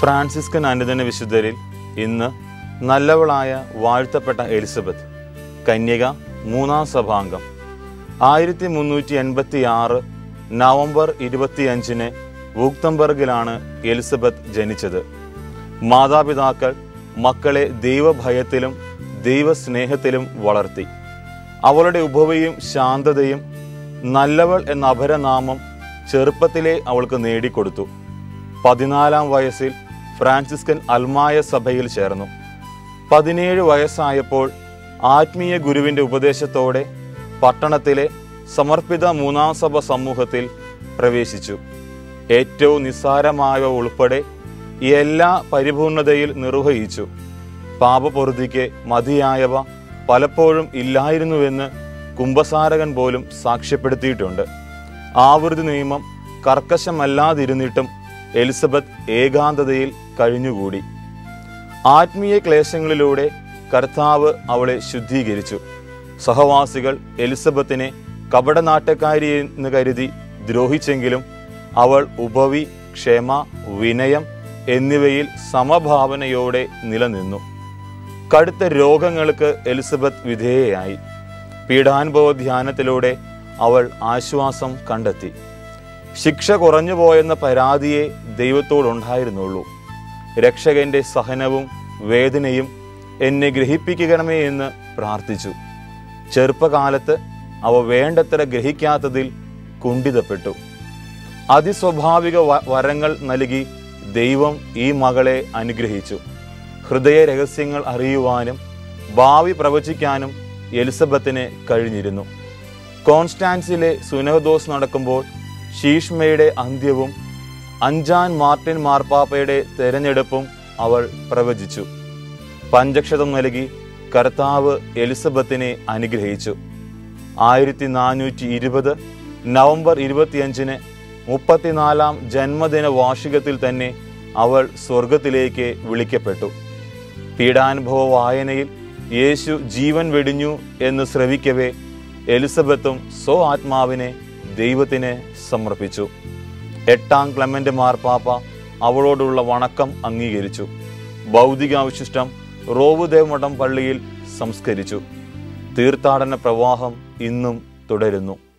Franciscan അനുദിന വിശുദ്ധരിൽ ഇന്ന് നല്ലവളായ വാഴ്ത്തപ്പെട്ട എലിസബത്ത് കന്യക മൂന്നാം സഭാംഗം ആയിരത്തി മുന്നൂറ്റി എൺപത്തി ആറ് നവംബർ ഇരുപത്തിയഞ്ചിന് വൂക്തംബർഗിലാണ് എലിസബത്ത് ജനിച്ചത് മാതാപിതാക്കൾ മക്കളെ ദൈവഭയത്തിലും ദൈവസ്നേഹത്തിലും വളർത്തി അവളുടെ ഉപവയും ശാന്തതയും നല്ലവൾ എന്ന അപരനാമം ചെറുപ്പത്തിലെ അവൾക്ക് നേടിക്കൊടുത്തു പതിനാലാം വയസ്സിൽ ഫ്രാൻസിസ്കൻ അൽമായ സഭയിൽ ചേർന്നു പതിനേഴ് വയസ്സായപ്പോൾ ആത്മീയ ഗുരുവിന്റെ ഉപദേശത്തോടെ പട്ടണത്തിലെ സമർപ്പിത മൂന്നാം സഭ സമൂഹത്തിൽ പ്രവേശിച്ചു ഏറ്റവും നിസ്സാരമായവ ഉൾപ്പെടെ എല്ലാ പരിപൂർണതയിൽ നിർവഹിച്ചു പാപപൊറുതിക്ക് മതിയായവ പലപ്പോഴും ഇല്ലായിരുന്നുവെന്ന് കുംഭസാരകൻ പോലും സാക്ഷ്യപ്പെടുത്തിയിട്ടുണ്ട് ആവൃത്തി നിയമം കർക്കശമല്ലാതിരുന്നിട്ടും എലിസബത്ത് ഏകാന്തതയിൽ കഴിഞ്ഞുകൂടി ആത്മീയ ക്ലേശങ്ങളിലൂടെ കർത്താവ് അവളെ ശുദ്ധീകരിച്ചു സഹവാസികൾ എലിസബത്തിനെ കപടനാട്ടക്കാരി എന്ന് കരുതി ദ്രോഹിച്ചെങ്കിലും അവൾ ഉപവി ക്ഷമ വിനയം എന്നിവയിൽ സമഭാവനയോടെ നിലനിന്നു കടുത്ത രോഗങ്ങൾക്ക് എലിസബത്ത് വിധേയയായി പീഡാനുഭവ ധ്യാനത്തിലൂടെ അവൾ ആശ്വാസം കണ്ടെത്തി ശിക്ഷ കുറഞ്ഞുപോയെന്ന പരാതിയെ ദൈവത്തോടുണ്ടായിരുന്നുള്ളൂ രക്ഷകന്റെ സഹനവും വേദനയും എന്നെ ഗ്രഹിപ്പിക്കണമേ എന്ന് പ്രാർത്ഥിച്ചു ചെറുപ്പകാലത്ത് അവ വേണ്ടത്ര ഗ്രഹിക്കാത്തതിൽ കുണ്ഠിതപ്പെട്ടു അതിസ്വാഭാവിക വ- വരങ്ങൾ നൽകി ദൈവം ഈ മകളെ അനുഗ്രഹിച്ചു ഹൃദയ രഹസ്യങ്ങൾ അറിയുവാനും ഭാവി പ്രവചിക്കാനും എലിസബത്തിന് കഴിഞ്ഞിരുന്നു കോൺസ്റ്റാൻസിലെ സുനഹദോസ് നടക്കുമ്പോൾ ശീഷ്മയുടെ അന്ത്യവും അഞ്ചാൻ മാർട്ടിൻ മാർപ്പാപ്പയുടെ തെരഞ്ഞെടുപ്പും അവൾ പ്രവചിച്ചു പഞ്ചക്ഷതം നൽകി കർത്താവ് എലിസബത്തിനെ അനുഗ്രഹിച്ചു ആയിരത്തി നാനൂറ്റി ഇരുപത് നവംബർ ഇരുപത്തിയഞ്ചിന് മുപ്പത്തിനാലാം ജന്മദിന വാർഷികത്തിൽ തന്നെ അവൾ സ്വർഗത്തിലേക്ക് വിളിക്കപ്പെട്ടു പീഡാനുഭവ വായനയിൽ യേശു ജീവൻ വെടിഞ്ഞു എന്ന് ശ്രവിക്കവേ എലിസബത്തും സ്വ ആത്മാവിനെ ദൈവത്തിന് സമർപ്പിച്ചു എട്ടാം ക്ലമന്റ് മാർപ്പാപ്പ അവളോടുള്ള വണക്കം അംഗീകരിച്ചു ഭൗതികാവശിഷ്ടം റോവുദേവ് മഠം പള്ളിയിൽ സംസ്കരിച്ചു തീർത്ഥാടന പ്രവാഹം ഇന്നും തുടരുന്നു